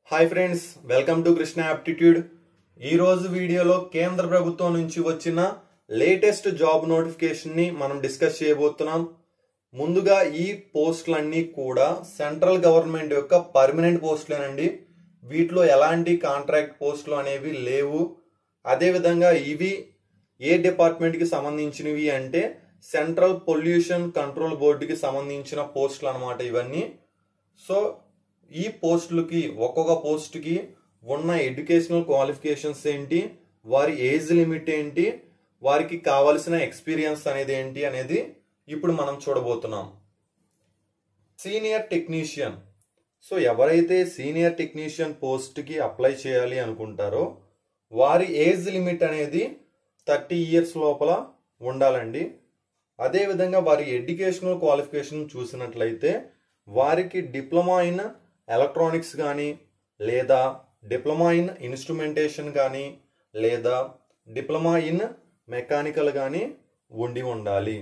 hi friends welcome to Krishna aptitude ఈ రోజు వీడియోలో కేంద్ర ప్రభుత్వం నుంచి వచ్చిన లేటెస్ట్ జాబ్ నోటిఫికేషన్ ని మనం డిస్కస్ చేయబోతున్నాం ముందుగా ఈ పోస్టులన్నీ కూడా సెంట్రల్ గవర్నమెంట్ యొక్క పర్మనెంట్ పోస్టులేనండి వీటిలో ఎలాంటి కాంట్రాక్ట్ పోస్టులు అనేవి లేవు అదేవిధంగా ఇవి ఏ డిపార్ట్మెంట్కి సంబంధించినవి అంటే సెంట్రల్ పొల్యూషన్ కంట్రోల్ బోర్డుకి సంబంధించిన పోస్టులు అనమాట ఇవన్నీ సో ఈ పోస్టులకి ఒక్కొక్క పోస్ట్కి ఉన్న ఎడ్యుకేషనల్ క్వాలిఫికేషన్స్ ఏంటి వారి ఏజ్ లిమిట్ ఏంటి వారికి కావలసిన ఎక్స్పీరియన్స్ అనేది ఏంటి అనేది ఇప్పుడు మనం చూడబోతున్నాం సీనియర్ టెక్నీషియన్ సో ఎవరైతే సీనియర్ టెక్నీషియన్ పోస్ట్కి అప్లై చేయాలి అనుకుంటారో వారి ఏజ్ లిమిట్ అనేది థర్టీ ఇయర్స్ లోపల ఉండాలండి అదేవిధంగా వారి ఎడ్యుకేషనల్ క్వాలిఫికేషన్ చూసినట్లయితే వారికి డిప్లొమా ఇన్ ఎలక్ట్రానిక్స్ కానీ లేదా డిప్లొమా ఇన్ ఇన్స్ట్రుమెంటేషన్ కానీ లేదా డిప్లొమా ఇన్ మెకానికల్ కానీ ఉండి ఉండాలి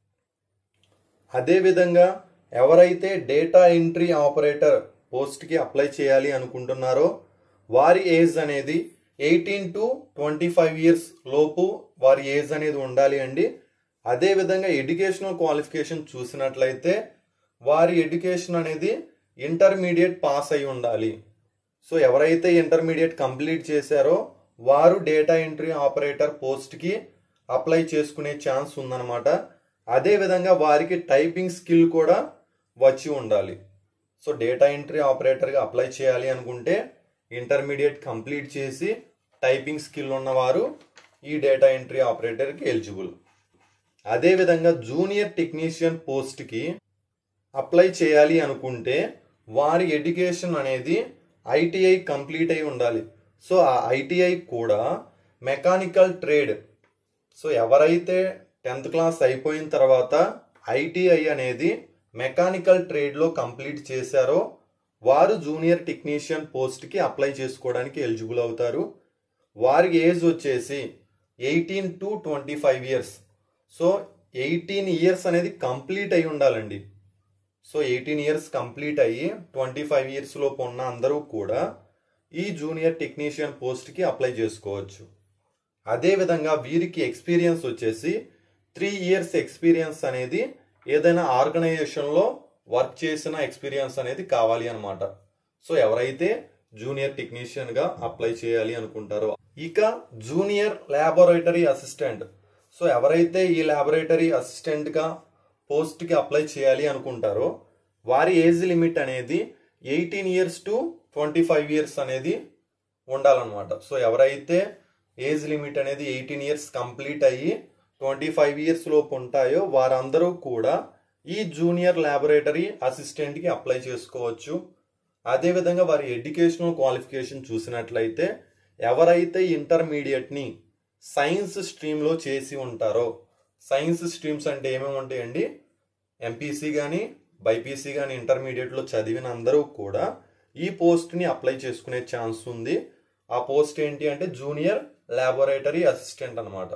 అదేవిధంగా ఎవరైతే డేటా ఎంట్రీ ఆపరేటర్ పోస్ట్కి అప్లై చేయాలి అనుకుంటున్నారో వారి ఏజ్ అనేది eighteen to twenty five years లోపు వారి ఏజ్ అనేది ఉండాలి అండి అదేవిధంగా ఎడ్యుకేషనల్ క్వాలిఫికేషన్ చూసినట్లయితే వారి ఎడ్యుకేషన్ అనేది ఇంటర్మీడియట్ పాస్ అయి ఉండాలి సో ఎవరైతే ఇంటర్మీడియట్ కంప్లీట్ చేశారో వారు డేటా ఎంట్రీ ఆపరేటర్ పోస్ట్కి అప్లై చేసుకునే ఛాన్స్ ఉందన్నమాట అదేవిధంగా వారికి టైపింగ్ స్కిల్ కూడా వచ్చి ఉండాలి సో డేటా ఎంట్రీ ఆపరేటర్గా అప్లై చేయాలి అనుకుంటే ఇంటర్మీడియట్ కంప్లీట్ చేసి టైపింగ్ స్కిల్ ఉన్నవారు ఈ డేటా ఎంట్రీ ఆపరేటర్కి ఎలిజిబుల్ అదేవిధంగా జూనియర్ టెక్నీషియన్ పోస్ట్కి అప్లై చేయాలి అనుకుంటే వారి ఎడ్యుకేషన్ అనేది ఐటీఐ కంప్లీట్ అయి ఉండాలి సో ఆ ఐటీఐ కూడా మెకానికల్ ట్రేడ్ సో ఎవరైతే టెన్త్ క్లాస్ అయిపోయిన తర్వాత ఐటీఐ అనేది మెకానికల్ ట్రేడ్లో కంప్లీట్ చేశారో వారు జూనియర్ టెక్నీషియన్ పోస్ట్కి అప్లై చేసుకోవడానికి ఎలిజిబుల్ అవుతారు వారి ఏజ్ వచ్చేసి eighteen to twenty five years so eighteen years అనేది కంప్లీట్ అయి ఉండాలండి సో ఎయిటీన్ ఇయర్స్ కంప్లీట్ అయ్యి ట్వంటీ ఫైవ్ ఇయర్స్ లోపు ఉన్న అందరూ కూడా ఈ జూనియర్ టెక్నీషియన్ పోస్ట్కి అప్లై చేసుకోవచ్చు అదేవిధంగా వీరికి ఎక్స్పీరియన్స్ వచ్చేసి త్రీ ఇయర్స్ ఎక్స్పీరియన్స్ అనేది ఏదైనా ఆర్గనైజేషన్లో వర్క్ చేసిన ఎక్స్పీరియన్స్ అనేది కావాలి అనమాట సో ఎవరైతే జూనియర్ టెక్నీషియన్గా అప్లై చేయాలి అనుకుంటారో ఇక జూనియర్ ల్యాబొరేటరీ అసిస్టెంట్ సో ఎవరైతే ఈ ల్యాబొరేటరీ అసిస్టెంట్గా పోస్ట్కి అప్లై చేయాలి అనుకుంటారో వారి ఏజ్ లిమిట్ అనేది eighteen years to twenty five years అనేది ఉండాలన్నమాట సో ఎవరైతే ఏజ్ లిమిట్ అనేది ఎయిటీన్ ఇయర్స్ కంప్లీట్ అయ్యి ట్వంటీ ఫైవ్ ఇయర్స్ లోపు ఉంటాయో వారందరూ కూడా ఈ జూనియర్ ల్యాబొరేటరీ అసిస్టెంట్కి అప్లై చేసుకోవచ్చు అదేవిధంగా వారి ఎడ్యుకేషనల్ క్వాలిఫికేషన్ చూసినట్లయితే ఎవరైతే ఇంటర్మీడియట్ని సైన్స్ స్ట్రీమ్లో చేసి ఉంటారో సైన్స్ స్ట్రీమ్స్ అంటే ఏమేమి ఉంటాయండి ఎంపీసీ కానీ బైపీసీ కానీ ఇంటర్మీడియట్లో చదివిన అందరూ కూడా ఈ పోస్ట్ని అప్లై చేసుకునే ఛాన్స్ ఉంది ఆ పోస్ట్ ఏంటి అంటే జూనియర్ ల్యాబొరేటరీ అసిస్టెంట్ అనమాట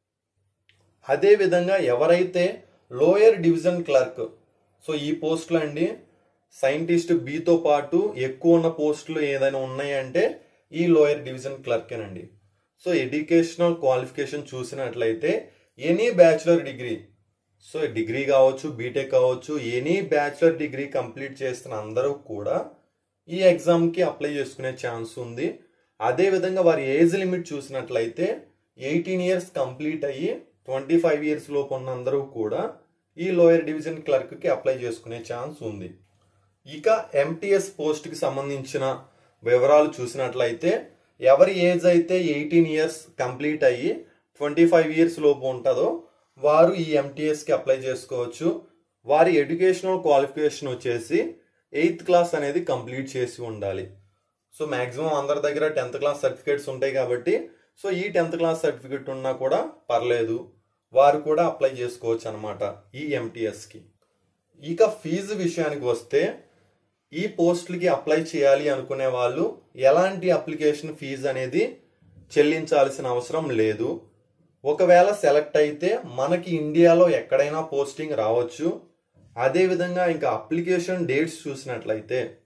అదేవిధంగా ఎవరైతే లోయర్ డివిజన్ క్లర్క్ సో ఈ పోస్టులు అండి సైంటిస్ట్ బితో పాటు ఎక్కువ ఉన్న పోస్టులు ఏదైనా ఉన్నాయంటే ఈ లోయర్ డివిజన్ క్లర్కేనండి సో ఎడ్యుకేషనల్ క్వాలిఫికేషన్ చూసినట్లయితే any bachelor degree so degree కావచ్చు బీటెక్ కావచ్చు ఎనీ బ్యాచులర్ డిగ్రీ కంప్లీట్ చేస్తున్న అందరూ కూడా ఈ ఎగ్జామ్కి అప్లై చేసుకునే ఛాన్స్ ఉంది అదేవిధంగా వారి ఏజ్ లిమిట్ చూసినట్లయితే ఎయిటీన్ ఇయర్స్ కంప్లీట్ అయ్యి ట్వంటీ ఫైవ్ ఇయర్స్ లోపు ఉన్న అందరూ కూడా ఈ లోయర్ డివిజన్ క్లర్క్కి అప్లై చేసుకునే ఛాన్స్ ఉంది ఇక ఎంటీఎస్ పోస్ట్కి సంబంధించిన వివరాలు చూసినట్లయితే ఎవరి ఏజ్ అయితే ఎయిటీన్ ఇయర్స్ కంప్లీట్ అయ్యి ట్వంటీ ఫైవ్ ఇయర్స్ లోపు ఉంటుందో వారు ఈ ఎంటీఎస్కి అప్లై చేసుకోవచ్చు వారి ఎడ్యుకేషనల్ క్వాలిఫికేషన్ వచ్చేసి ఎయిత్ క్లాస్ అనేది కంప్లీట్ చేసి ఉండాలి సో మ్యాక్సిమం అందరి దగ్గర టెన్త్ క్లాస్ సర్టిఫికేట్స్ ఉంటాయి కాబట్టి సో ఈ టెన్త్ క్లాస్ సర్టిఫికేట్ ఉన్నా కూడా పర్లేదు వారు కూడా అప్లై చేసుకోవచ్చు అనమాట ఈ ఎంటీఎస్కి ఇక ఫీజు విషయానికి వస్తే ఈ పోస్టులకి అప్లై చేయాలి అనుకునే వాళ్ళు ఎలాంటి అప్లికేషన్ ఫీజు అనేది చెల్లించాల్సిన అవసరం లేదు ఒకవేళ సెలెక్ట్ అయితే మనకి ఇండియాలో ఎక్కడైనా పోస్టింగ్ రావచ్చు అదేవిధంగా ఇంకా అప్లికేషన్ డేట్స్ చూసినట్లయితే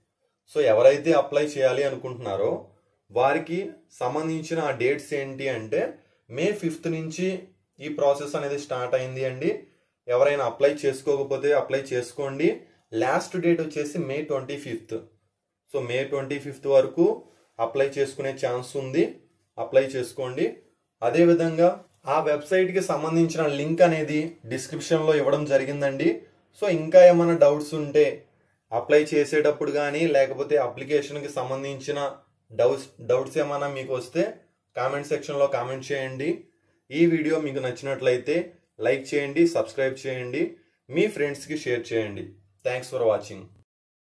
సో ఎవరైతే అప్లై చేయాలి అనుకుంటున్నారో వారికి సంబంధించిన ఆ డేట్స్ ఏంటి అంటే మే ఫిఫ్త్ నుంచి ఈ ప్రాసెస్ అనేది స్టార్ట్ అయింది అండి ఎవరైనా అప్లై చేసుకోకపోతే అప్లై చేసుకోండి లాస్ట్ డేట్ వచ్చేసి May twenty fifth so May twenty fifth వరకు అప్లై చేసుకునే ఛాన్స్ ఉంది అప్లై చేసుకోండి అదేవిధంగా ఆ వెబ్సైట్కి సంబంధించిన లింక్ అనేది డిస్క్రిప్షన్లో ఇవ్వడం జరిగిందండి సో ఇంకా ఏమైనా డౌట్స్ ఉంటే అప్లై చేసేటప్పుడు కానీ లేకపోతే అప్లికేషన్కి సంబంధించిన డౌట్స్ డౌట్స్ ఏమైనా మీకు వస్తే కామెంట్ సెక్షన్లో కామెంట్ చేయండి ఈ వీడియో మీకు నచ్చినట్లయితే లైక్ చేయండి సబ్స్క్రైబ్ చేయండి మీ ఫ్రెండ్స్కి షేర్ చేయండి థ్యాంక్స్ ఫర్ వాచింగ్